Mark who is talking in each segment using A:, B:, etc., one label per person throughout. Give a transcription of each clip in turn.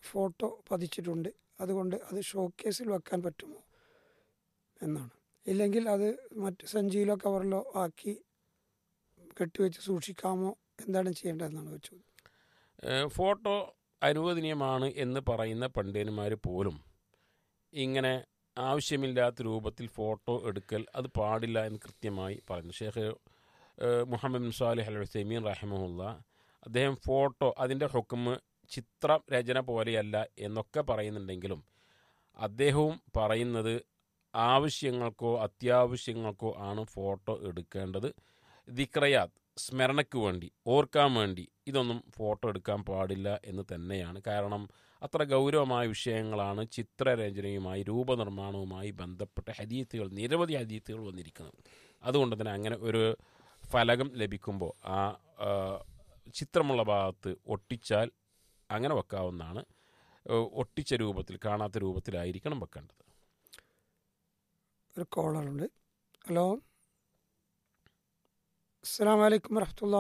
A: Photo പതിച്ചിട്ടുണ്ട് അതുകൊണ്ട് അത് ഷോക്കേസിൽ വെക്കാൻ പറ്റുമോ എന്നാണ് ഇല്ലെങ്കിൽ അത് മറ്റ് സഞ്ചിയിലോ കവറിലോ ആക്കി കെട്ടിവെച്ച് സൂക്ഷിക്കാമോ എന്താണ് ചെയ്യേണ്ടതെന്നാണ് വെച്ചത്
B: ഏഹ് ഫോട്ടോ അനുവദനീയമാണ് എന്ന് പറയുന്ന പണ്ഡിതന്മാർ പോലും ഇങ്ങനെ ആവശ്യമില്ലാത്ത രൂപത്തിൽ ഫോട്ടോ എടുക്കൽ അത് പാടില്ല എന്ന് കൃത്യമായി പറയുന്നു ഷേഖ് ഏഹ് Muhammad bin Salih al Uthaymeen റഹിമഹുല്ല അദ്ദേഹം ഫോട്ടോ അതിൻ്റെ ഹുക്കുമ് ചിത്ര രചന പോലെയല്ല എന്നൊക്കെ പറയുന്നുണ്ടെങ്കിലും അദ്ദേഹവും പറയുന്നത് ആവശ്യങ്ങൾക്കോ അത്യാവശ്യങ്ങൾക്കോ ആണ് ഫോട്ടോ എടുക്കേണ്ടത് ദിക്രയാത്ത് സ്മരണയ്ക്ക് വേണ്ടി ഓർക്കാൻ വേണ്ടി ഇതൊന്നും ഫോട്ടോ എടുക്കാൻ പാടില്ല എന്ന് തന്നെയാണ് കാരണം അത്ര ഗൗരവമായ വിഷയങ്ങളാണ് ചിത്രരചനയുമായി രൂപനിർമ്മാണവുമായി ബന്ധപ്പെട്ട ഹദീത്തുകൾ നിരവധി ഹദീത്തുകൾ വന്നിരിക്കുന്നത് അതുകൊണ്ട് തന്നെ അങ്ങനെ ഒരു ഫലകം ലഭിക്കുമ്പോൾ ആ ആ, ചിത്രമുള്ള ഭാഗത്ത് ഒട്ടിച്ചാൽ അങ്ങനെ വെക്കാവുന്നതാണ് ഏഹ് ഒട്ടിച്ച രൂപത്തിൽ കാണാത്ത രൂപത്തിലായിരിക്കണം വെക്കേണ്ടത്
A: ഒരു കോളറുണ്ട് ഹലോ അസ്സാം വലൈക്കും വരഹമുല്ല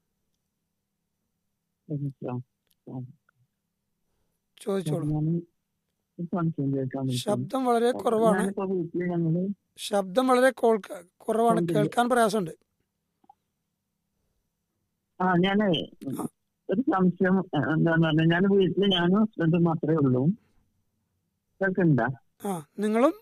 A: ചോദിച്ചോളൂ ശബ്ദം വളരെ കുറവാണ്
C: ഞാനിപ്പോ വീട്ടില് ഞങ്ങള്
A: ശബ്ദം വളരെ കോൾക്ക- കുറവാണ്
C: ഉണ്ട്.
A: കേൾക്കാൻ പ്രയാസമുണ്ട്
C: ആ ഞാനേ
A: ആ.
C: ഒരു സംശയം ഏഹ്, എന്താന്ന് പറഞ്ഞാൽ ഞാൻ വീട്ടില് ഞാനും ഹസ്ബൻഡും മാത്രമേ ഉള്ളൂ കേൾക്കണ്ട
A: ആ നിങ്ങളും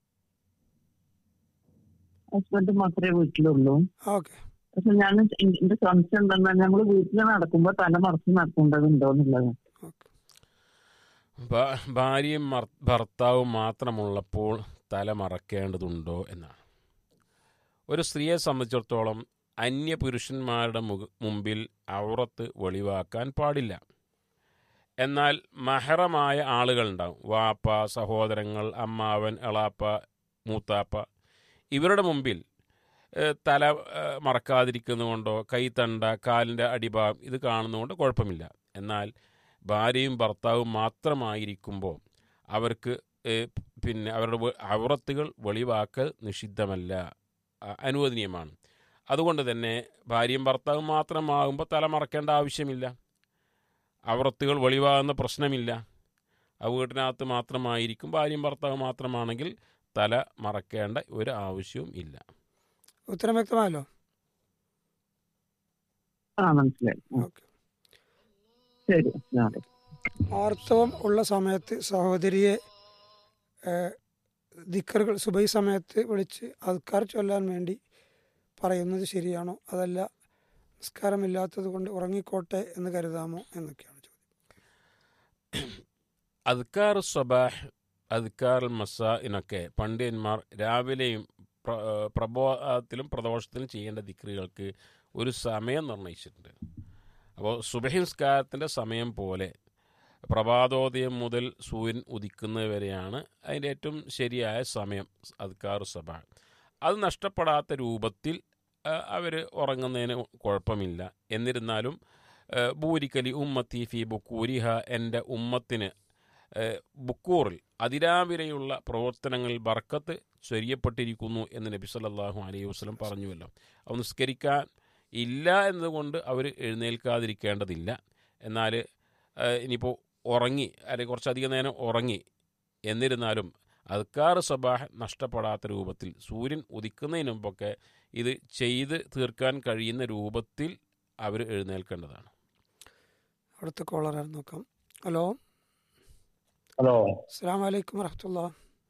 C: ഹസ്ബൻഡ് മാത്രമേ വീട്ടിലുള്ളൂ
A: ആ ഓക്കെ
C: പക്ഷെ ഞാൻ എന്റെ സംശയം എന്താ നമ്മൾ വീട്ടിൽ നടക്കുമ്പോ തല മറച്ച് നടക്കേണ്ടതുണ്ടോ എന്നുള്ളത്
A: ഓക്കെ
B: ഭാ- ഭാര്യയും മർ- ഭർത്താവും മാത്രമുള്ളപ്പോൾ തല മറക്കേണ്ടതുണ്ടോ എന്നാണ് ഒരു സ്ത്രീയെ സംബന്ധിച്ചിടത്തോളം അന്യ പുരുഷന്മാരുടെ മുക- മുമ്പിൽ ഔറത്ത് വെളിവാക്കാൻ പാടില്ല എന്നാൽ മഹറമായ ആളുകളുണ്ടാവും വാപ്പ സഹോദരങ്ങൾ അമ്മാവൻ എളാപ്പ മൂത്താപ്പ ഇവരുടെ മുമ്പിൽ ഏഹ്, തല ഏഹ്, മറക്കാതിരിക്കുന്നതുകൊണ്ടോ കൈത്തണ്ട കാലിൻ്റെ അടിഭാഗം ഇത് കാണുന്നതുകൊണ്ട് കുഴപ്പമില്ല എന്നാൽ ഭാര്യയും ഭർത്താവും മാത്രമായിരിക്കുമ്പോൾ അവർക്ക് ഏഹ്, പിന്നെ അവരുടെ വെ- ഔറത്തുകൾ വെളിവാക്കൽ നിഷിദ്ധമല്ല അ- അനുവദനീയമാണ് അതുകൊണ്ട് തന്നെ ഭാര്യയും ഭർത്താവും മാത്രമാകുമ്പോൾ തല മറക്കേണ്ട ആവശ്യമില്ല ഔറത്തുകൾ വെളിവാകുന്ന പ്രശ്നമില്ല ആ വീട്ടിനകത്ത് മാത്രമായിരിക്കും ഭാര്യയും ഭർത്താവും മാത്രമാണെങ്കിൽ തല മറക്കേണ്ട ഒരു ആവശ്യവും ഇല്ല
A: ഉത്തരം വ്യക്തമായല്ലോ
C: ആ മനസ്സിലായി ആ,
A: ഓക്കെ
C: ശരി അസ്സലാമു അലൈക്കും.
A: ആർത്തവം ഉള്ള സമയത്ത് സഹോദരിയെ ദിക്കറുകൾ സുബൈ സമയത്ത് വിളിച്ച് അദ്ക്കാർ ചൊല്ലാൻ വേണ്ടി പറയുന്നത് ശരിയാണോ അതല്ല നിസ്കാരമില്ലാത്തത് കൊണ്ട് ഉറങ്ങിക്കോട്ടെ എന്ന് കരുതാമോ എന്നൊക്കെയാണ് ചോദ്യം
B: അദ്ക്കാർ സ്വബാഹ് അദ്ക്കാർ മസാഇനൊക്കെ പണ്ഡിതന്മാർ രാവിലെയും പ്ര- ഏഹ് പ്രബോധത്തിലും പ്രദോഷത്തിലും ചെയ്യേണ്ട ദിക്റുകൾക്ക് ഒരു സമയം നിർണയിച്ചിട്ടുണ്ട് അപ്പോൾ സുബഹിംസ്കാരത്തിൻ്റെ സമയം പോലെ പ്രഭാതോദയം മുതൽ സൂര്യൻ ഉദിക്കുന്നത് വരെയാണ് അതിൻ്റെ ഏറ്റവും ശരിയായ സമയം അദ്ക്കാർ സബാഹ് അത് നഷ്ടപ്പെടാത്ത രൂപത്തിൽ അവർ ഉറങ്ങുന്നതിന് കുഴപ്പമില്ല എന്നിരുന്നാലും ഏഹ് ബൂരിക്കലി ഉമ്മത്തി ഫി ബുക്കൂരിഹ എൻ്റെ ഉമ്മത്തിന് ഏഹ് ബുക്കൂറിൽ അതിരാവിലെയുള്ള പ്രവർത്തനങ്ങളിൽ ബർക്കത്ത് ചൊരിയപ്പെട്ടിരിക്കുന്നു എന്ന് നബി സല്ലല്ലാഹു അലൈഹി വസല്ലം പറഞ്ഞുവല്ലോ അവ നിസ്കരിക്കാൻ ഇല്ല എന്നതുകൊണ്ട് അവർ എഴുന്നേൽക്കാതിരിക്കേണ്ടതില്ല എന്നാൽ ഇനിയിപ്പോൾ ഉറങ്ങി അല്ലെങ്കിൽ കുറച്ചധികം നേരം ഉറങ്ങി എന്നിരുന്നാലും അദ്ക്കാർ സബാഹ് നഷ്ടപ്പെടാത്ത രൂപത്തിൽ സൂര്യൻ ഉദിക്കുന്നതിന് മുമ്പൊക്കെ ഇത് ചെയ്ത് തീർക്കാൻ കഴിയുന്ന രൂപത്തിൽ അവർ എഴുന്നേൽക്കേണ്ടതാണ്
A: അടുത്ത കോളറായിരുന്നു നോക്കാം ഹലോ
D: ഹലോ
A: അസ്സാം വലൈക്കും വരഹമുല്ല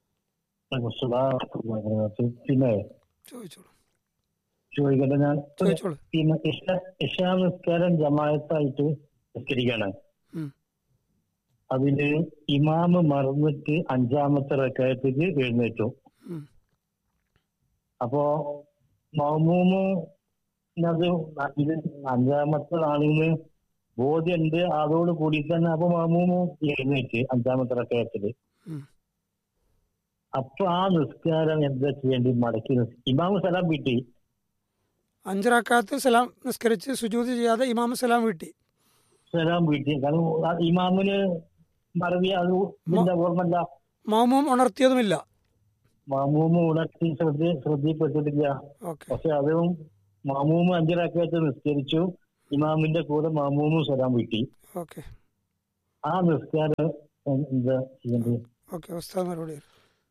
D: പിന്നെ
A: ചോദിച്ചോളൂ
D: ചോദിക്കട്ടെ ഞാൻ
A: ചോദിച്ചോളൂ
D: പിന്നെ ഇഷ- ഇഷാ നിസ്കാരം ജമായത്തായിട്ട് നിസ്കരിക്കാണ്
A: ഉം.
D: അതില് ഇമാമ് മറന്നിട്ട് അഞ്ചാമത്തെ റക്കായത്തേക്ക് എഴുന്നേറ്റു
A: ഉം.
D: അപ്പോ മൗമൂമ് അത് ഇത് അഞ്ചാമത്തെ ആളിന് ബോധ്യമുണ്ട് അതോട് കൂടി തന്നെ അപ്പൊ മൗമൂമ് എഴുന്നേറ്റ് അഞ്ചാമത്തെ റക്കായത്തില്
A: ഉം.
D: അപ്പൊ ആ നിസ്കാരം എന്താ ചെയ്യേണ്ടി മടക്കി നിസ്- ഇമാമ് സലാം വീട്ടി
A: അഞ്ചറാക്കാത്ത് സലാം നിസ്കരിച്ച് സുജൂതി ചെയ്യാതെ ഇമാം സലാം വീട്ടി
D: സലാം വീട്ടി കാരണം ആ ഇമാമിന് മറവി അത് ഇതിന്റെ ഓർമ്മല്ല
A: മാമും ഉണർത്തിയതുമില്ല
D: മാമൂമ് ഉണർത്തി ശ്രദ്ധ ശ്രദ്ധയിൽപ്പെട്ടിട്ടില്ല
A: ഓക്കെ
D: പക്ഷെ അതും മാമൂമ് അഞ്ചരാക്കായിട്ട് നിസ്കരിച്ചു ഇമാമിന്റെ കൂടെ മാമൂമും സലാം വീട്ടി
A: ഓക്കെ
D: ആ നിസ്കാരം എന്താ ചെയ്യേണ്ടത്
A: ഓക്കെ ഉസ്താദ് മറുപടി തരും.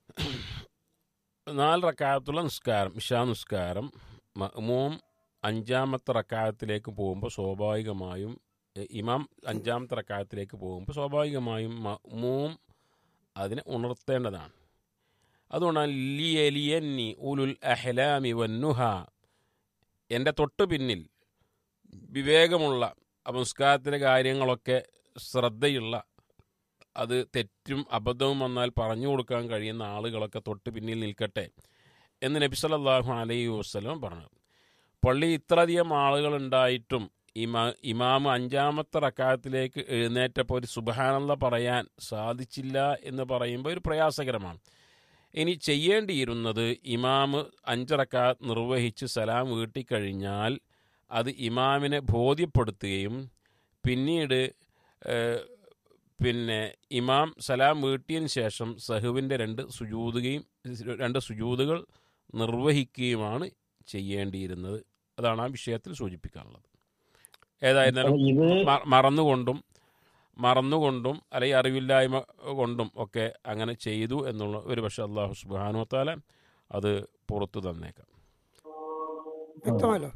B: നാല് റക്കായത്തുള്ള നിസ്കാരം ഇഷാ നിസ്കാരം മഅ്മൂം അഞ്ചാമത്തെ റക്കായത്തിലേക്ക് പോകുമ്പോൾ സ്വാഭാവികമായും എ, ഇമാം അഞ്ചാമത്തെ റക്കായത്തിലേക്ക് പോകുമ്പോൾ സ്വാഭാവികമായും മഅ്മൂം അതിനെ ഉണർത്തേണ്ടതാണ് അതുകൊണ്ടാണ് ലിയലിയന്നി ഉലുൽ അഹ്ലാമി വന്നുഹ എൻ്റെ തൊട്ടു പിന്നിൽ വിവേകമുള്ള സംസ്കാരത്തിലെ കാര്യങ്ങളൊക്കെ ശ്രദ്ധയുള്ള അത് തെറ്റും അബദ്ധവും വന്നാൽ പറഞ്ഞു കൊടുക്കാൻ കഴിയുന്ന ആളുകളൊക്കെ തൊട്ട് പിന്നിൽ നിൽക്കട്ടെ എന്ന് നബി സല്ലല്ലാഹു അലൈഹി വസ്ലം പറഞ്ഞു പള്ളി ഇത്രയധികം ആളുകൾ ഉണ്ടായിട്ടും ഇമാ ഇമാമ് അഞ്ചാമത്തെ റക്കായത്തിലേക്ക് എഴുന്നേറ്റപ്പോൾ ഒരു സുബഹാനല്ല പറയാൻ സാധിച്ചില്ല എന്ന് പറയുമ്പോൾ ഒരു പ്രയാസകരമാണ് ഇനി ചെയ്യേണ്ടിയിരുന്നത് ഇമാമ് അഞ്ചറക്കാത്ത് നിർവഹിച്ച് സലാം വീട്ടിക്കഴിഞ്ഞാൽ അത് ഇമാമിനെ ബോധ്യപ്പെടുത്തുകയും പിന്നീട് ഏഹ്, പിന്നെ ഇമാം സലാം വീട്ടിയതിന് ശേഷം സഹുവിൻ്റെ രണ്ട് സുജൂതുകയും രണ്ട് സുജൂതുകൾ നിർവഹിക്കുകയുമാണ് ചെയ്യേണ്ടിയിരുന്നത് അതാണ് ആ വിഷയത്തിൽ സൂചിപ്പിക്കാനുള്ളത് ഏതായിരുന്നാലും
D: ഇത്
B: മ- മറന്നുകൊണ്ടും മറന്നുകൊണ്ടും അല്ലെങ്കിൽ അറിവില്ലായ്മ കൊണ്ടും ഒക്കെ അങ്ങനെ ചെയ്തു എന്നുള്ള ഒരു പക്ഷേ അള്ളാഹു സുബാനുവത്താല അത് പുറത്തു തന്നേക്കാം
A: വ്യക്തമല്ലോ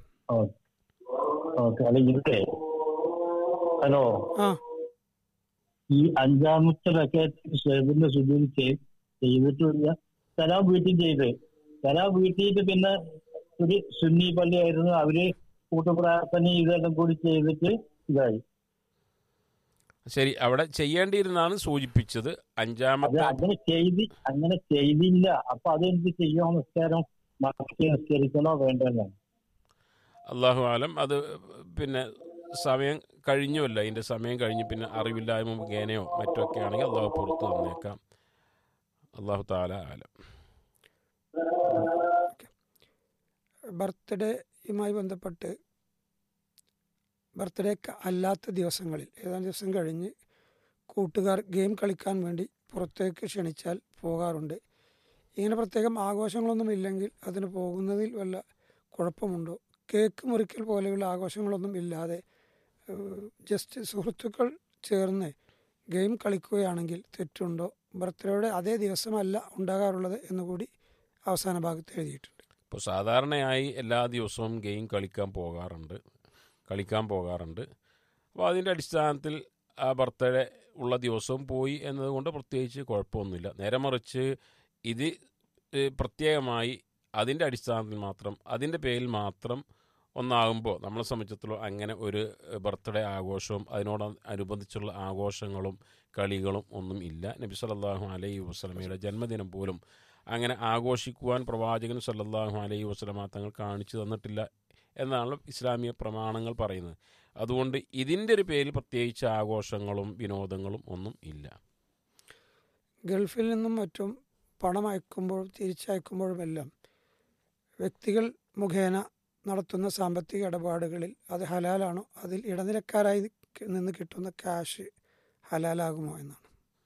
D: ഓക്കെ അല്ല ഇത് ഹലോ
A: ആ
D: ഈ അഞ്ചാമത്തെ റക്കായത്തിന് ഷേബിന്റെ സുജൂൽ ചെയ്തിട്ടില്ല സലാം വീട്ടിൽ ചെയ്ത് സലാം വീട്ടിയിട്ട് പിന്നെ ഒരു സുന്നി പള്ളിയായിരുന്നു അവര് കൂട്ടുപ്രാർത്ഥന ഇതെല്ലാം കൂടി ചെയ്തിട്ട് ഇതായി
B: ശരി അവിടെ ചെയ്യേണ്ടിയിരുന്നാണ് സൂചിപ്പിച്ചത്
D: അത്
B: അഞ്ചാമത്തെ
D: അങ്ങനെ ചെയ്തി അങ്ങനെ ചെയ്തില്ല അപ്പൊ അതെന്ത് ചെയ്യണോ നിസ്കാരം മറക്കി നിസ്കരിക്കണോ വേണ്ടല്ലോ
B: അള്ളാഹു ആലം അത് പിന്നെ സമയം കഴിഞ്ഞുമല്ല അതിൻ്റെ സമയം കഴിഞ്ഞ് പിന്നെ അറിവില്ലായ്മ മുഖേനയോ മറ്റൊക്കെ ആണെങ്കിൽ അള്ളാഹു പുറത്തു തന്നേക്കാം അള്ളാഹു താല ആലം
A: ബർത്ത്ഡേയുമായി ബന്ധപ്പെട്ട് ബർത്ത്ഡേ അല്ലാത്ത ദിവസങ്ങളിൽ ഏതാനും ദിവസം കഴിഞ്ഞ് കൂട്ടുകാർ ഗെയിം കളിക്കാൻ വേണ്ടി പുറത്തേക്ക് ക്ഷണിച്ചാൽ പോകാറുണ്ട് ഇങ്ങനെ പ്രത്യേകം ആഘോഷങ്ങളൊന്നും ഇല്ലെങ്കിൽ അതിന് പോകുന്നതിൽ വല്ല കുഴപ്പമുണ്ടോ കേക്ക് മുറിക്കൽ പോലെയുള്ള ആഘോഷങ്ങളൊന്നും ഇല്ലാതെ ഏഹ്, ജസ്റ്റ് സുഹൃത്തുക്കൾ ചേർന്ന് ഗെയിം കളിക്കുകയാണെങ്കിൽ തെറ്റുണ്ടോ ബർത്ത്ഡേയുടെ അതേ ദിവസമല്ല ഉണ്ടാകാറുള്ളത് എന്നുകൂടി അവസാന ഭാഗത്ത് എഴുതിയിട്ടുണ്ട്
B: ഇപ്പോൾ സാധാരണയായി എല്ലാ ദിവസവും ഗെയിം കളിക്കാൻ പോകാറുണ്ട് കളിക്കാൻ പോകാറുണ്ട് അപ്പോൾ അതിൻ്റെ അടിസ്ഥാനത്തിൽ ആ ബർത്ത്ഡേ ഉള്ള ദിവസവും പോയി എന്നതുകൊണ്ട് പ്രത്യേകിച്ച് കുഴപ്പമൊന്നുമില്ല നേരെ മറിച്ച് ഇത് ഏഹ്, പ്രത്യേകമായി അതിൻ്റെ അടിസ്ഥാനത്തിൽ മാത്രം അതിൻ്റെ പേരിൽ മാത്രം ഒന്നാകുമ്പോൾ നമ്മളെ സംബന്ധിച്ചിടത്തോളം അങ്ങനെ ഒരു ബർത്ത്ഡേ ആഘോഷവും അതിനോട് അനുബന്ധിച്ചുള്ള ആഘോഷങ്ങളും കളികളും ഒന്നും ഇല്ല നബി സല്ലല്ലാഹു അലൈഹി വസല്ലമയുടെ ജന്മദിനം പോലും അങ്ങനെ ആഘോഷിക്കുവാൻ പ്രവാചകൻ സല്ലല്ലാഹു അലൈഹി വസല്ലമ തങ്ങൾ കാണിച്ചു തന്നിട്ടില്ല എന്നാണ് ഇസ്ലാമിക പ്രമാണങ്ങൾ പറയുന്നത് അതുകൊണ്ട് ഇതിൻ്റെ ഒരു പേരിൽ പ്രത്യേകിച്ച് ആഘോഷങ്ങളും വിനോദങ്ങളും ഒന്നും ഇല്ല
A: ഗൾഫിൽ നിന്നും മറ്റും പണം അയക്കുമ്പോഴും തിരിച്ചയക്കുമ്പോഴുമെല്ലാം വ്യക്തികൾ മുഖേന നടത്തുന്ന സാമ്പത്തിക ഇടപാടുകളിൽ അത് ഹലാലാണോ അതിൽ ഇടനിലക്കാരായി നിന്ന് കിട്ടുന്ന ക്യാഷ് ഹലാലാകുമോ എന്നാണ്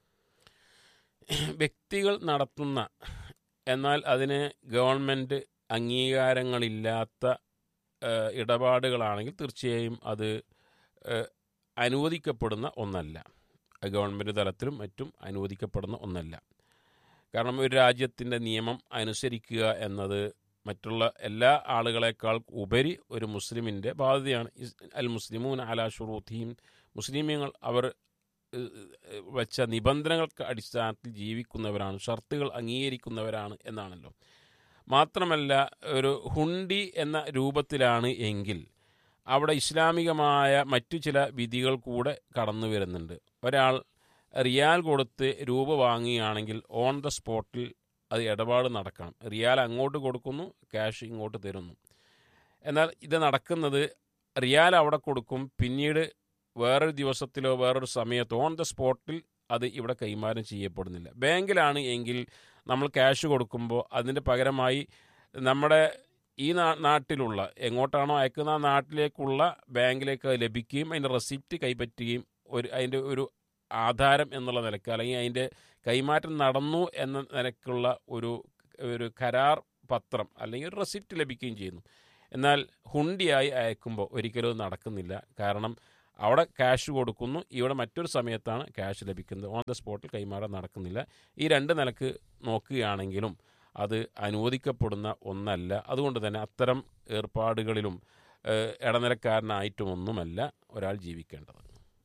B: വ്യക്തികൾ നടത്തുന്ന എന്നാൽ അതിന് ഗവൺമെൻറ് അംഗീകാരങ്ങളില്ലാത്ത ഏഹ്, ഇടപാടുകളാണെങ്കിൽ തീർച്ചയായും അത് ഏഹ്, അനുവദിക്കപ്പെടുന്ന ഒന്നല്ല ഗവൺമെൻറ് തലത്തിലും മറ്റും അനുവദിക്കപ്പെടുന്ന ഒന്നല്ല കാരണം ഒരു രാജ്യത്തിൻ്റെ നിയമം അനുസരിക്കുക എന്നത് മറ്റുള്ള എല്ലാ ആളുകളെക്കാൾ ഉപരി ഒരു മുസ്ലിമിൻ്റെ ബാധ്യതയാണ് ഇസ്- അൽ മുസ്ലിമൂൻ അലാ ഷുറൂത്തിയും മുസ്ലിമീങ്ങൾ അവർ ഏഹ്, ഏഹ്, വെച്ച നിബന്ധനകൾക്ക് അടിസ്ഥാനത്തിൽ ജീവിക്കുന്നവരാണ് ഷർത്തുകൾ അംഗീകരിക്കുന്നവരാണ് എന്നാണല്ലോ മാത്രമല്ല ഒരു ഹുണ്ടി എന്ന രൂപത്തിലാണ് എങ്കിൽ അവിടെ ഇസ്ലാമികമായ മറ്റു ചില വിധികൾ കൂടെ കടന്നു വരുന്നുണ്ട് ഒരാൾ റിയാൽ കൊടുത്ത് രൂപ വാങ്ങുകയാണെങ്കിൽ ഓൺ ദ സ്പോട്ടിൽ അത് ഇടപാട് നടക്കണം റിയാൽ അങ്ങോട്ട് കൊടുക്കുന്നു ക്യാഷ് ഇങ്ങോട്ട് തരുന്നു എന്നാൽ ഇത് നടക്കുന്നത് റിയാൽ അവിടെ കൊടുക്കും പിന്നീട് വേറൊരു ദിവസത്തിലോ വേറൊരു സമയത്തോ ഓൺ ദ സ്പോട്ടിൽ അത് ഇവിടെ കൈമാറ്റം ചെയ്യപ്പെടുന്നില്ല ബാങ്കിലാണ് എങ്കിൽ നമ്മൾ ക്യാഷ് കൊടുക്കുമ്പോൾ അതിൻ്റെ പകരമായി നമ്മുടെ ഈ നാ- നാട്ടിലുള്ള എങ്ങോട്ടാണോ അയക്കുന്ന ആ നാട്ടിലേക്കുള്ള ബാങ്കിലേക്ക് അത് ലഭിക്കുകയും അതിൻ്റെ റെസിപ്റ്റ് കൈപ്പറ്റുകയും ഒരു അതിൻ്റെ ഒരു ആധാരം എന്നുള്ള നിലക്ക് അല്ലെങ്കിൽ അതിൻ്റെ കൈമാറ്റം നടന്നു എന്ന നിലക്കുള്ള ഒരു ഒരു കരാർ പത്രം അല്ലെങ്കിൽ ഒരു റെസിപ്റ്റ് ലഭിക്കുകയും ചെയ്യുന്നു എന്നാൽ ഹുണ്ടിയായി അയക്കുമ്പോൾ ഒരിക്കലും അത് നടക്കുന്നില്ല കാരണം അവിടെ ക്യാഷ് കൊടുക്കുന്നു ഇവിടെ മറ്റൊരു സമയത്താണ് ക്യാഷ് ലഭിക്കുന്നത് ഓൺ ദ സ്പോട്ടിൽ കൈമാറാൻ നടക്കുന്നില്ല ഈ രണ്ട് നിലക്ക് നോക്കുകയാണെങ്കിലും അത് അനുവദിക്കപ്പെടുന്ന ഒന്നല്ല അതുകൊണ്ട് തന്നെ അത്തരം ഏർപ്പാടുകളിലും ഏഹ്, ഇടനിലക്കാരനായിട്ടുമൊന്നുമല്ല ഒരാൾ ജീവിക്കേണ്ടത്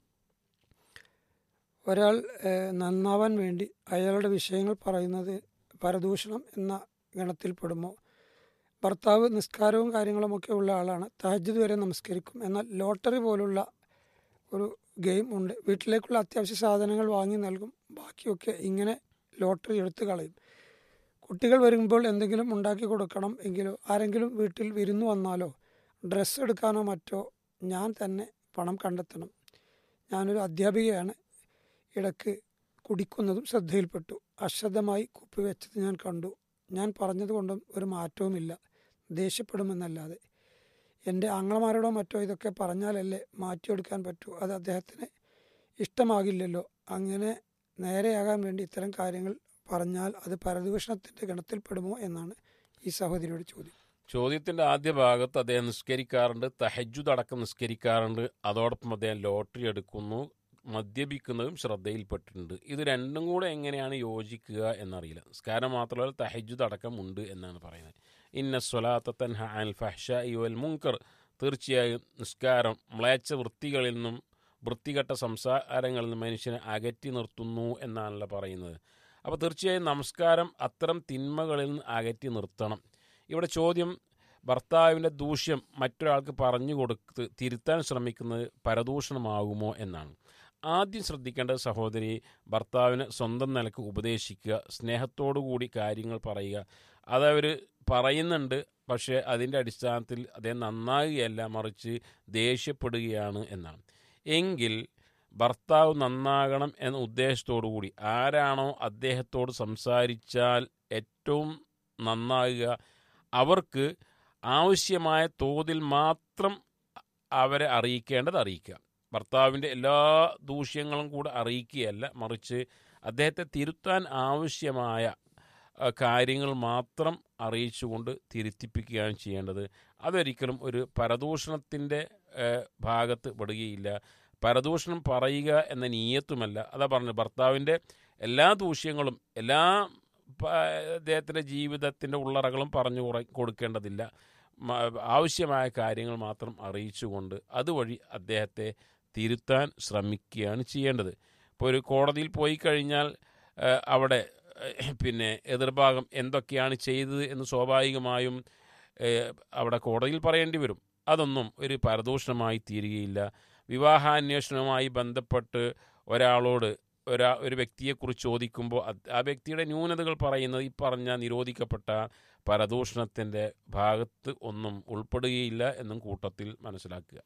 A: ഒരാൾ ഏഹ്, നന്നാവാൻ വേണ്ടി അയാളുടെ വിഷയങ്ങൾ പറയുന്നത് പരദൂഷണം എന്ന ഗണത്തിൽപ്പെടുമോ ഭർത്താവ് നിസ്കാരവും കാര്യങ്ങളുമൊക്കെ ഉള്ള ആളാണ് തഹജ്ജുദ് വരെ നമസ്കരിക്കും എന്നാൽ ലോട്ടറി പോലുള്ള ഒരു ഗെയിം ഉണ്ട് വീട്ടിലേക്കുള്ള അത്യാവശ്യ സാധനങ്ങൾ വാങ്ങി നൽകും ബാക്കിയൊക്കെ ഇങ്ങനെ ലോട്ടറി എടുത്തു കളയും കുട്ടികൾ വരുമ്പോൾ എന്തെങ്കിലും ഉണ്ടാക്കി കൊടുക്കണം എങ്കിലോ ആരെങ്കിലും വീട്ടിൽ വിരുന്നു വന്നാലോ ഡ്രസ്സ് എടുക്കാനോ മറ്റോ ഞാൻ തന്നെ പണം കണ്ടെത്തണം ഞാനൊരു അധ്യാപികയാണ് ഇടയ്ക്ക് കുടിക്കുന്നതും ശ്രദ്ധയിൽപ്പെട്ടു അശ്രദ്ധമായി കുപ്പിവെച്ചത് ഞാൻ കണ്ടു ഞാൻ പറഞ്ഞതുകൊണ്ടും ഒരു മാറ്റവുമില്ല ദേഷ്യപ്പെടുമെന്നല്ലാതെ എൻ്റെ ആങ്ങളമാരോടോ മറ്റോ ഇതൊക്കെ പറഞ്ഞാലല്ലേ മാറ്റിയെടുക്കാൻ പറ്റൂ അത് അദ്ദേഹത്തിന് ഇഷ്ടമാകില്ലല്ലോ അങ്ങനെ നേരെയാകാൻ വേണ്ടി ഇത്തരം കാര്യങ്ങൾ പറഞ്ഞാൽ അത് പരദൂഷണത്തിൻ്റെ ഗണത്തിൽപ്പെടുമോ എന്നാണ് ഈ സഹോദരിയുടെ ചോദ്യം
B: ചോദ്യത്തിൻ്റെ ആദ്യ ഭാഗത്ത് അദ്ദേഹം നിസ്കരിക്കാറുണ്ട് തഹജുദ് അടക്കം നിസ്കരിക്കാറുണ്ട് അതോടൊപ്പം അദ്ദേഹം ലോട്ടറി എടുക്കുന്നു മദ്യപിക്കുന്നതും ശ്രദ്ധയിൽപ്പെട്ടിട്ടുണ്ട് ഇത് രണ്ടും കൂടെ എങ്ങനെയാണ് യോജിക്കുക എന്നറിയില്ല നിസ്കാരം മാത്രമല്ല തഹജുദ് അടക്കം ഉണ്ട് എന്നാണ് പറയുന്നത് ഇന്ന സ്വലാത്ത തൻഹ അൽ ഫഹ്ഷ വൽ മുങ്കർ തീർച്ചയായും നിസ്കാരം മ്ലേച്ഛ വൃത്തികളിൽ നിന്നും വൃത്തികെട്ട സംസാരങ്ങളിൽ നിന്നും മനുഷ്യനെ അകറ്റി നിർത്തുന്നു എന്നാണല്ലോ പറയുന്നത് അപ്പോൾ തീർച്ചയായും നമസ്കാരം അത്തരം തിന്മകളിൽ നിന്ന് അകറ്റി നിർത്തണം ഇവിടെ ചോദ്യം ഭർത്താവിൻ്റെ ദൂഷ്യം മറ്റൊരാൾക്ക് പറഞ്ഞു കൊടുത്ത് തിരുത്താൻ ശ്രമിക്കുന്നത് പരദൂഷണമാകുമോ എന്നാണ് ആദ്യം ശ്രദ്ധിക്കേണ്ടത് സഹോദരി ഭർത്താവിനെ സ്വന്തം നിലക്ക് ഉപദേശിക്കുക സ്നേഹത്തോടു കൂടി കാര്യങ്ങൾ പറയുക അതവർ പറയുന്നുണ്ട് പക്ഷേ അതിൻ്റെ അടിസ്ഥാനത്തിൽ അദ്ദേഹം നന്നാകുകയല്ല മറിച്ച് ദേഷ്യപ്പെടുകയാണ് എന്നാണ് എങ്കിൽ ഭർത്താവ് നന്നാകണം എന്ന ഉദ്ദേശത്തോടു കൂടി ആരാണോ അദ്ദേഹത്തോട് സംസാരിച്ചാൽ ഏറ്റവും നന്നാകുക അവർക്ക് ആവശ്യമായ തോതിൽ മാത്രം അവരെ അറിയിക്കേണ്ടത് അറിയിക്കുക ഭർത്താവിൻ്റെ എല്ലാ ദൂഷ്യങ്ങളും കൂടെ അറിയിക്കുകയല്ല മറിച്ച് അദ്ദേഹത്തെ തിരുത്താൻ ആവശ്യമായ ആ, കാര്യങ്ങൾ മാത്രം അറിയിച്ചുകൊണ്ട് തിരുത്തിപ്പിക്കുകയാണ് ചെയ്യേണ്ടത് അതൊരിക്കലും ഒരു പരദൂഷണത്തിൻ്റെ ഭാഗത്ത് പെടുകയില്ല പരദൂഷണം പറയുക എന്ന നീയത്തുമല്ല അതാ പറഞ്ഞത് ഭർത്താവിൻ്റെ എല്ലാ ദൂഷ്യങ്ങളും എല്ലാ പ- അദ്ദേഹത്തിൻ്റെ ജീവിതത്തിൻ്റെ ഉള്ളറകളും പറഞ്ഞു കുറ- കൊടുക്കേണ്ടതില്ല മ- ആവശ്യമായ കാര്യങ്ങൾ മാത്രം അറിയിച്ചുകൊണ്ട് അതുവഴി അദ്ദേഹത്തെ തിരുത്താൻ ശ്രമിക്കുകയാണ് ചെയ്യേണ്ടത് ഇപ്പോൾ ഒരു കോടതിയിൽ പോയി കഴിഞ്ഞാൽ ആ, അവിടെ ഏഹ്, പിന്നെ എതിർഭാഗം എന്തൊക്കെയാണ് ചെയ്തത് എന്ന് സ്വാഭാവികമായും ഏഹ്, അവിടെ കോടതിയിൽ പറയേണ്ടി വരും അതൊന്നും ഒരു പരദൂഷണമായി തീരുകയില്ല വിവാഹാന്വേഷണവുമായി ബന്ധപ്പെട്ട് ഒരാളോട് ഒരാ ഒരു വ്യക്തിയെക്കുറിച്ച് ചോദിക്കുമ്പോൾ അത് ആ വ്യക്തിയുടെ ന്യൂനതകൾ പറയുന്നത് ഈ പറഞ്ഞ നിരോധിക്കപ്പെട്ട പരദൂഷണത്തിൻ്റെ ഭാഗത്ത് ഒന്നും ഉൾപ്പെടുകയില്ല എന്നും കൂട്ടത്തിൽ മനസ്സിലാക്കുക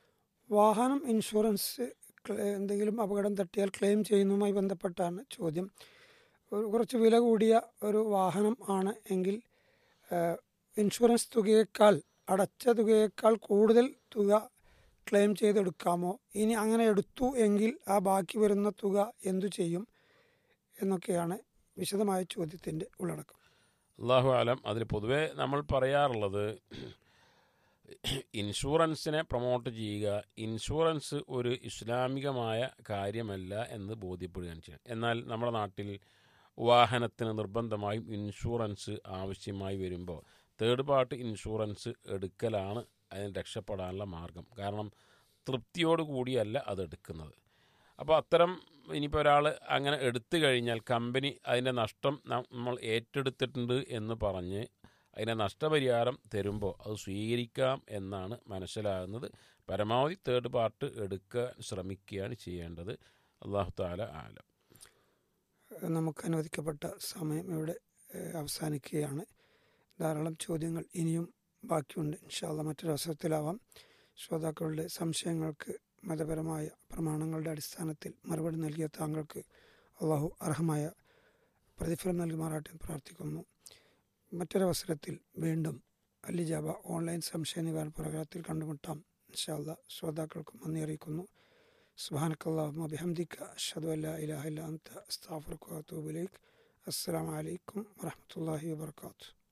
A: വാഹനം ഇൻഷുറൻസ് ക്ലെ- എന്തെങ്കിലും അപകടം തട്ടിയാൽ ക്ലെയിം ചെയ്യുന്നതുമായി ബന്ധപ്പെട്ടാണ് ചോദ്യം ഒരു കുറച്ച് വില കൂടിയ ഒരു വാഹനം ആണ് എങ്കിൽ ഏഹ്, ഇൻഷുറൻസ് തുകയേക്കാൾ അടച്ച തുകയേക്കാൾ കൂടുതൽ തുക ക്ലെയിം ചെയ്തെടുക്കാമോ ഇനി അങ്ങനെ എടുത്തു എങ്കിൽ ആ ബാക്കി വരുന്ന തുക എന്തു ചെയ്യും എന്നൊക്കെയാണ് വിശദമായ ചോദ്യത്തിൻ്റെ ഉള്ളടക്കം
B: അള്ളാഹു ആലം അതിൽ പൊതുവെ നമ്മൾ പറയാറുള്ളത് ഇൻഷുറൻസിനെ പ്രൊമോട്ട് ചെയ്യുക ഇൻഷുറൻസ് ഒരു ഇസ്ലാമികമായ കാര്യമല്ല എന്ന് ബോധ്യപ്പെടുകയാണ് ചെയ്യുന്നത് എന്നാൽ നമ്മുടെ നാട്ടിൽ വാഹനത്തിന് നിർബന്ധമായും ഇൻഷുറൻസ് ആവശ്യമായി വരുമ്പോൾ തേർഡ് പാർട്ടി ഇൻഷുറൻസ് എടുക്കലാണ് അതിന് രക്ഷപ്പെടാനുള്ള മാർഗം കാരണം തൃപ്തിയോടുകൂടിയല്ല അത് എടുക്കുന്നത് അപ്പോൾ അത്തരം ഇനിയിപ്പോൾ ഒരാൾ അങ്ങനെ എടുത്തു കഴിഞ്ഞാൽ കമ്പനി അതിൻ്റെ നഷ്ടം നമ്മൾ ഏറ്റെടുത്തിട്ടുണ്ട് എന്ന് പറഞ്ഞ് അതിൻ്റെ നഷ്ടപരിഹാരം തരുമ്പോൾ അത് സ്വീകരിക്കാം എന്നാണ് മനസ്സിലാകുന്നത് പരമാവധി തേർഡ് പാർട്ട് എടുക്കാൻ ശ്രമിക്കുകയാണ് ചെയ്യേണ്ടത് അള്ളാഹു താല ആലം
A: നമുക്ക് അനുവദിക്കപ്പെട്ട സമയം ഇവിടെ ഏഹ്, അവസാനിക്കുകയാണ് ധാരാളം ചോദ്യങ്ങൾ ഇനിയും ബാക്കിയുണ്ട് ഇൻഷാല്ല മറ്റൊരു അവസരത്തിലാവാം ശ്രോതാക്കളുടെ സംശയങ്ങൾക്ക് മതപരമായ പ്രമാണങ്ങളുടെ അടിസ്ഥാനത്തിൽ മറുപടി നൽകിയ താങ്കൾക്ക് അള്ളാഹു അർഹമായ പ്രതിഫലം നൽകുമാറാട്ടെ എന്ന് പ്രാർത്ഥിക്കുന്നു മറ്റൊരവസരത്തിൽ വീണ്ടും അല്ലിജാബ ഓൺലൈൻ സംശയ നിവാരണ പ്രകാരത്തിൽ കണ്ടുമുട്ടാം ഇൻഷാല്ല ശ്രോതാക്കൾക്കും നന്ദി അറിയിക്കുന്നു സുബാനക്കല്ലാഹു ബിഹംദിക്ക അഷ്ഹദു അല്ലാ ഇലാഹ ഇല്ല അൻത അസ്തഗ്ഫിറുക വഅതൂബു ഇലൈക് അസ്സലാമു അലൈക്കും വറഹ്മത്തുള്ളാഹി വബറകാതുഹു